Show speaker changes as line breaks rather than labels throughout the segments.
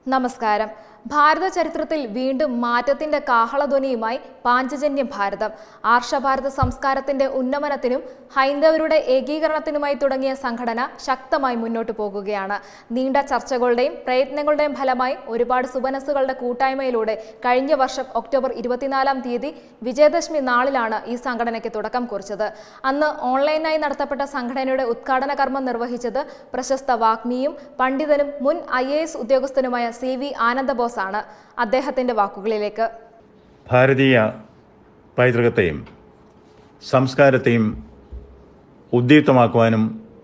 നമസ്കാരം ഭാരത ചരിത്രത്തിൽ വീണ്ടും മാറ്റത്തിന്റെ കാഹളധ്വനിയുമായി പാഞ്ചജന്യം ഭാരതം ആർഷഭാരത സംസ്കാരത്തിന്റെ ഉന്നമനത്തിനും ഹൈന്ദവരുടെ ഏകീകരണത്തിനുമായി തുടങ്ങിയ സംഘടന ശക്തമായി മുന്നോട്ടു പോകുകയാണ് നീണ്ട ചർച്ചകളുടെയും പ്രയത്നങ്ങളുടെയും ഫലമായി ഒരുപാട് സുബനസ്സുകളുടെ കൂട്ടായ്മയിലൂടെ കഴിഞ്ഞ വർഷം ഒക്ടോബർ ഇരുപത്തിനാലാം തീയതി വിജയദശമി നാളിലാണ് ഈ സംഘടനയ്ക്ക് തുടക്കം കുറിച്ചത് അന്ന് ഓൺലൈനായി നടത്തപ്പെട്ട സംഘടനയുടെ ഉദ്ഘാടന കർമ്മം നിർവഹിച്ചത് പ്രശസ്ത വാഗ്മിയും പണ്ഡിതനും മുൻ ഐ എ എസ് ഉദ്യോഗസ്ഥനുമായ സി വി ആനന്ദബോസ് ആണ് അദ്ദേഹത്തിന്റെ വാക്കുകളിലേക്ക്
ഭാരതീയ പൈതൃകത്തെയും സംസ്കാരത്തെയും ഉദ്ദീപ്തമാക്കുവാനും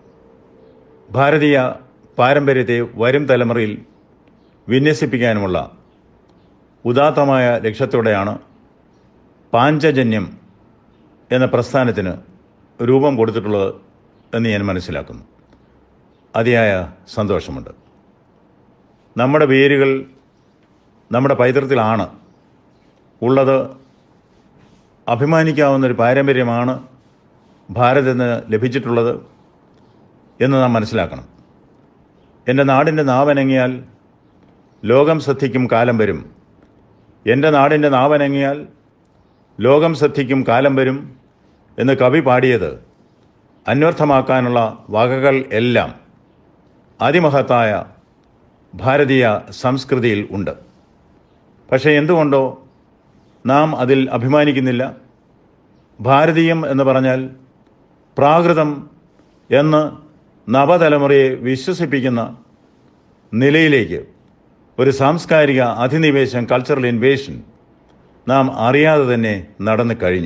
ഭാരതീയ പാരമ്പര്യത്തെ വരും തലമുറയിൽ വിന്യസിപ്പിക്കാനുമുള്ള ഉദാത്തമായ ലക്ഷ്യത്തോടെയാണ് പാഞ്ചജന്യം എന്ന പ്രസ്ഥാനത്തിന് രൂപം കൊടുത്തിട്ടുള്ളത് എന്ന് ഞാൻ മനസ്സിലാക്കുന്നു അതിയായ സന്തോഷമുണ്ട് നമ്മുടെ വേരുകൾ നമ്മുടെ പൈതൃകത്തിലാണ് ഉള്ളത് അഭിമാനിക്കാവുന്ന ഒരു പാരമ്പര്യമാണ് ഭാരതത്തിന് ലഭിച്ചിട്ടുള്ളത് എന്ന് നാം മനസ്സിലാക്കണം എൻ്റെ നാടിൻ്റെ നാവനങ്ങിയാൽ ലോകം ശ്രദ്ധിക്കും കാലം വരും എൻ്റെ നാടിൻ്റെ നാവനങ്ങിയാൽ ലോകം ശ്രദ്ധിക്കും കാലം വരും എന്ന് കവി പാടിയത് അന്വർത്ഥമാക്കാനുള്ള വകകൾ എല്ലാം അതിമഹത്തായ ഭാരതീയ സംസ്കൃതിയിൽ ഉണ്ട് പക്ഷേ എന്തുകൊണ്ടോ നാം അതിൽ അഭിമാനിക്കുന്നില്ല ഭാരതീയം എന്ന് പറഞ്ഞാൽ പ്രാകൃതം എന്ന് നവതലമുറയെ വിശ്വസിപ്പിക്കുന്ന നിലയിലേക്ക് ഒരു സാംസ്കാരിക അധിനിവേശം കൾച്ചറൽ ഇൻവേഷൻ നാം അറിയാതെ തന്നെ നടന്നു കഴിഞ്ഞു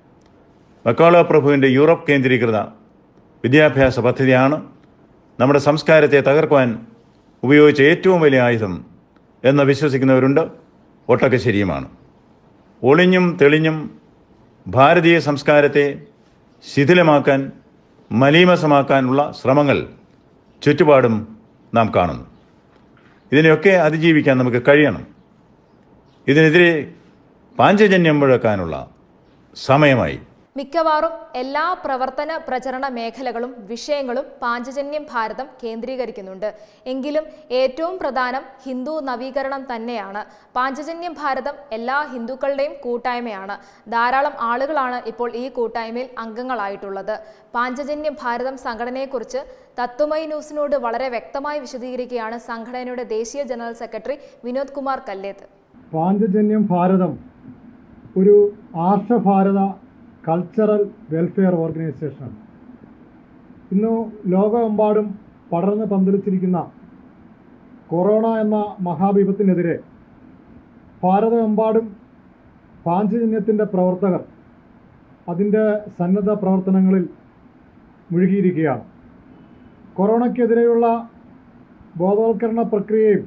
മക്കോള പ്രഭുവിൻ്റെ യൂറോപ്പ് കേന്ദ്രീകൃത വിദ്യാഭ്യാസ പദ്ധതിയാണ് നമ്മുടെ സംസ്കാരത്തെ തകർക്കുവാൻ ഉപയോഗിച്ച ഏറ്റവും വലിയ ആയുധം എന്ന് വിശ്വസിക്കുന്നവരുണ്ട് ഒട്ടൊക്കെ ശരിയുമാണ് ഒളിഞ്ഞും തെളിഞ്ഞും ഭാരതീയ സംസ്കാരത്തെ ശിഥിലമാക്കാൻ മലീമസമാക്കാനുള്ള ശ്രമങ്ങൾ ചുറ്റുപാടും നാം കാണുന്നു ഇതിനെയൊക്കെ അതിജീവിക്കാൻ നമുക്ക് കഴിയണം ഇതിനെതിരെ പാഞ്ചജന്യം മുഴക്കാനുള്ള സമയമായി
മിക്കവാറും എല്ലാ പ്രവർത്തന പ്രചരണ മേഖലകളും വിഷയങ്ങളും പാഞ്ചജന്യം ഭാരതം കേന്ദ്രീകരിക്കുന്നുണ്ട് എങ്കിലും ഏറ്റവും പ്രധാനം ഹിന്ദു നവീകരണം തന്നെയാണ് പാഞ്ചജന്യം ഭാരതം എല്ലാ ഹിന്ദുക്കളുടെയും കൂട്ടായ്മയാണ് ധാരാളം ആളുകളാണ് ഇപ്പോൾ ഈ കൂട്ടായ്മയിൽ അംഗങ്ങളായിട്ടുള്ളത് പാഞ്ചജന്യം ഭാരതം സംഘടനയെക്കുറിച്ച് തത്വമയി ന്യൂസിനോട് വളരെ വ്യക്തമായി വിശദീകരിക്കുകയാണ് സംഘടനയുടെ ദേശീയ ജനറൽ സെക്രട്ടറി വിനോദ് കുമാർ കല്ലേത്ത്
പാഞ്ചജന്യം ഭാരതം ഒരു ആർഷഭാരത കൾച്ചറൽ വെൽഫെയർ ഓർഗനൈസേഷനാണ് ഇന്ന് ലോകമെമ്പാടും പടർന്ന് പന്തലിച്ചിരിക്കുന്ന കൊറോണ എന്ന മഹാവിപത്തിനെതിരെ ഭാരതമെമ്പാടും പാഞ്ചജന്യത്തിൻ്റെ പ്രവർത്തകർ അതിൻ്റെ സന്നദ്ധ പ്രവർത്തനങ്ങളിൽ മുഴുകിയിരിക്കുകയാണ് കൊറോണയ്ക്കെതിരെയുള്ള ബോധവൽക്കരണ പ്രക്രിയയും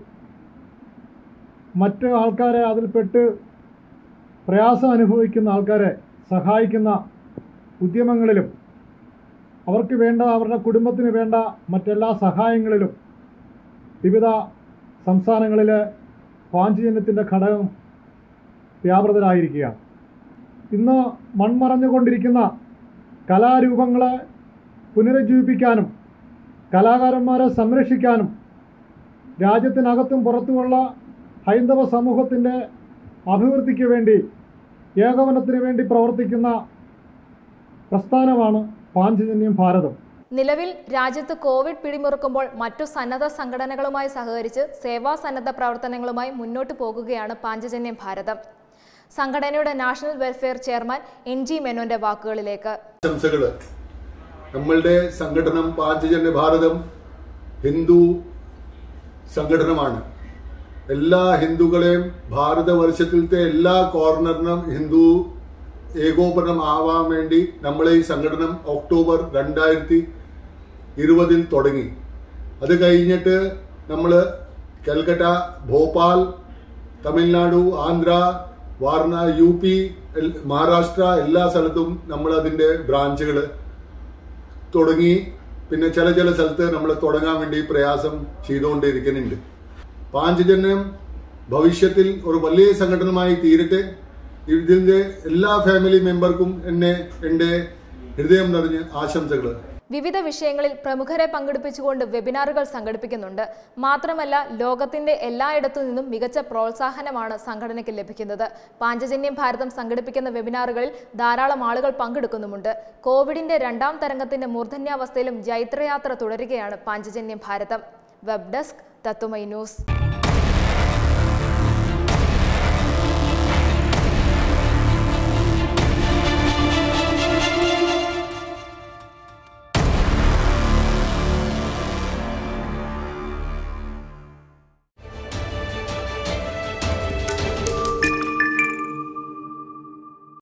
മറ്റ് ആൾക്കാരെ അതിൽപ്പെട്ട് പ്രയാസം അനുഭവിക്കുന്ന ആൾക്കാരെ സഹായിക്കുന്ന ഉദ്യമങ്ങളിലും അവർക്ക് വേണ്ട അവരുടെ കുടുംബത്തിന് വേണ്ട മറ്റെല്ലാ സഹായങ്ങളിലും വിവിധ സംസ്ഥാനങ്ങളിലെ പാഞ്ചജന്യത്തിൻ്റെ ഘടകം വ്യാപൃതരായിരിക്കുകയാണ് ഇന്ന് മൺമറഞ്ഞുകൊണ്ടിരിക്കുന്ന കലാരൂപങ്ങളെ പുനരുജ്ജീവിപ്പിക്കാനും കലാകാരന്മാരെ സംരക്ഷിക്കാനും രാജ്യത്തിനകത്തും പുറത്തുമുള്ള ഹൈന്ദവ സമൂഹത്തിൻ്റെ അഭിവൃദ്ധിക്ക് വേണ്ടി ഏകോപനത്തിന് വേണ്ടി പ്രവർത്തിക്കുന്ന പ്രസ്ഥാനമാണ് പാഞ്ചജന്യം ഭാരതം
നിലവിൽ രാജ്യത്ത് കോവിഡ് പിടിമുറുക്കുമ്പോൾ മറ്റു സന്നദ്ധ സംഘടനകളുമായി സഹകരിച്ച് സേവാ സന്നദ്ധ പ്രവർത്തനങ്ങളുമായി മുന്നോട്ട് പോകുകയാണ് പാഞ്ചജന്യം ഭാരതം സംഘടനയുടെ national welfare chairman N G മേനോന്റെ വാക്കുകളിലേക്ക്
ആശംസകള് നമ്മളുടെ സംഘടനം പാഞ്ചജന്യ ഭാരതം ഹിന്ദു സംഘടനമാണ് എല്ലാ ഹിന്ദുക്കളെയും ഭാരതവർഷത്തിലത്തെ എല്ലാ കോർണറിനും ഹിന്ദു ഏകോപനം ആവാൻ വേണ്ടി നമ്മളെ ഈ സംഘടനം ഒക്ടോബർ രണ്ടായിരത്തി ഇരുപതിൽ തുടങ്ങി അത് കഴിഞ്ഞിട്ട് നമ്മൾ കൽക്കട്ട ഭോപ്പാൽ തമിഴ്നാടു ആന്ധ്ര വാരണ യു പി എൽ- മഹാരാഷ്ട്ര എല്ലാ സ്ഥലത്തും നമ്മൾ അതിന്റെ ബ്രാഞ്ചുകൾ തുടങ്ങി പിന്നെ ചില ചില സ്ഥലത്ത് നമ്മൾ തുടങ്ങാൻ വേണ്ടി പ്രയാസം ചെയ്തുകൊണ്ടിരിക്കുന്നുണ്ട് പാഞ്ചജന്യം ഭവിഷ്യത്തിൽ ഒരു വലിയ സംഘടനമായി തീരട്ടെ ഇതിന്റെ എല്ലാ ഫാമിലി മെമ്പർക്കും എന്നെ എന്റെ ഹൃദയം നിറഞ്ഞ് ആശംസകൾ
വിവിധ വിഷയങ്ങളിൽ പ്രമുഖരെ പങ്കെടുപ്പിച്ചുകൊണ്ട് വെബിനാറുകൾ സംഘടിപ്പിക്കുന്നുണ്ട് മാത്രമല്ല ലോകത്തിന്റെ എല്ലായിടത്തു നിന്നും മികച്ച പ്രോത്സാഹനമാണ് സംഘടനയ്ക്ക് ലഭിക്കുന്നത് പാഞ്ചജന്യം ഭാരതം സംഘടിപ്പിക്കുന്ന വെബിനാറുകളിൽ ധാരാളം ആളുകൾ പങ്കെടുക്കുന്നുമുണ്ട് കോവിഡിന്റെ രണ്ടാം തരംഗത്തിന്റെ മൂർധന്യാവസ്ഥയിലും ജൈത്രയാത്ര തുടരുകയാണ് പാഞ്ചജന്യം ഭാരതം വെബ് ഡെസ്ക് തത്തുമൈ ന്യൂസ്